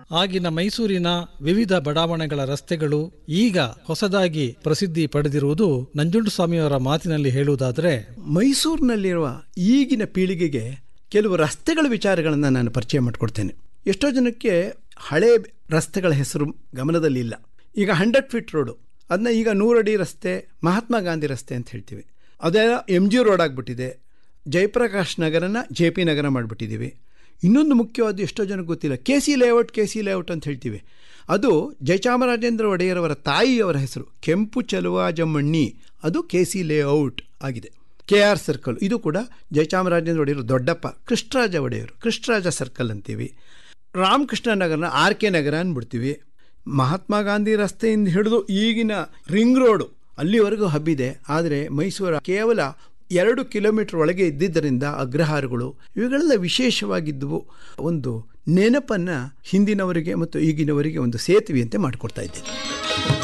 ಆಗಿನ ಮೈಸೂರಿನ ವಿವಿಧ ಬಡಾವಣೆಗಳ ರಸ್ತೆಗಳು ಈಗ ಹೊಸದಾಗಿ ಪ್ರಸಿದ್ಧಿ ಪಡೆದಿರುವುದು ನಂಜುಂಡಸ್ವಾಮಿಯವರ ಮಾತಿನಲ್ಲಿ ಹೇಳುವುದಾದರೆ ಮೈಸೂರಿನಲ್ಲಿರುವ ಈಗಿನ ಪೀಳಿಗೆಗೆ ಕೆಲವು ರಸ್ತೆಗಳ ವಿಚಾರಗಳನ್ನು ನಾನು ಪರಿಚಯ ಮಾಡಿಕೊಡ್ತೇನೆ ಎಷ್ಟೋ ಜನಕ್ಕೆ ಹಳೆ ರಸ್ತೆಗಳ ಹೆಸರು ಗಮನದಲ್ಲಿಲ್ಲ ಈಗ ಹಂಡ್ರೆಡ್ ಫೀಟ್ ರೋಡು ಅದನ್ನ ಈಗ ನೂರಡಿ ರಸ್ತೆ ಮಹಾತ್ಮ ಗಾಂಧಿ ರಸ್ತೆ ಅಂತ ಹೇಳ್ತೀವಿ ಅದೇ ಎಮ್ ಜಿ ರೋಡ್ ಆಗಿಬಿಟ್ಟಿದೆ ಜಯಪ್ರಕಾಶ್ ನಗರನ ಜೆ ಪಿ ನಗರ ಮಾಡಿಬಿಟ್ಟಿದ್ದೀವಿ ಇನ್ನೊಂದು ಮುಖ್ಯವಾದ ಎಷ್ಟೋ ಜನಕ್ಕೆ ಗೊತ್ತಿಲ್ಲ K C layout K C layout ಅಂತ ಹೇಳ್ತೀವಿ ಅದು ಜಯಚಾಮರಾಜೇಂದ್ರ ಒಡೆಯರವರ ತಾಯಿಯವರ ಹೆಸರು ಕೆಂಪು ಚಲುವಾಜಮ್ಮಣ್ಣಿ ಅದು ಕೆ ಸಿ ಲೇಔಟ್ ಆಗಿದೆ ಕೆ ಆರ್ ಸರ್ಕಲ್ ಇದು ಕೂಡ ಜಯಚಾಮರಾಜೇಂದ್ರ ಒಡೆಯರು ದೊಡ್ಡಪ್ಪ ಕೃಷ್ಣರಾಜ ಒಡೆಯರು ಕೃಷ್ಣರಾಜ ಸರ್ಕಲ್ ಅಂತೀವಿ ರಾಮಕೃಷ್ಣ ನಗರನ ಆರ್ ಕೆ ನಗರ ಅಂದ್ಬಿಡ್ತೀವಿ ಮಹಾತ್ಮ ಗಾಂಧಿ ರಸ್ತೆಯಿಂದ ಹಿಡಿದು ಈಗಿನ ರಿಂಗ್ ರೋಡು ಅಲ್ಲಿವರೆಗೂ ಹಬ್ಬಿದೆ ಆದರೆ ಮೈಸೂರು ಕೇವಲ ಎರಡು ಕಿಲೋಮೀಟರ್ ಒಳಗೆ ಇದ್ದಿದ್ದರಿಂದ ಅಗ್ರಹಾರಗಳು ಇವುಗಳೆಲ್ಲ ವಿಶೇಷವಾಗಿದ್ದವು ಒಂದು ನೆನಪನ್ನು ಹಿಂದಿನವರಿಗೆ ಮತ್ತು ಈಗಿನವರಿಗೆ ಒಂದು ಸೇತುವೆಯಂತೆ ಮಾಡಿಕೊಡ್ತಾ ಇದ್ದೇನೆ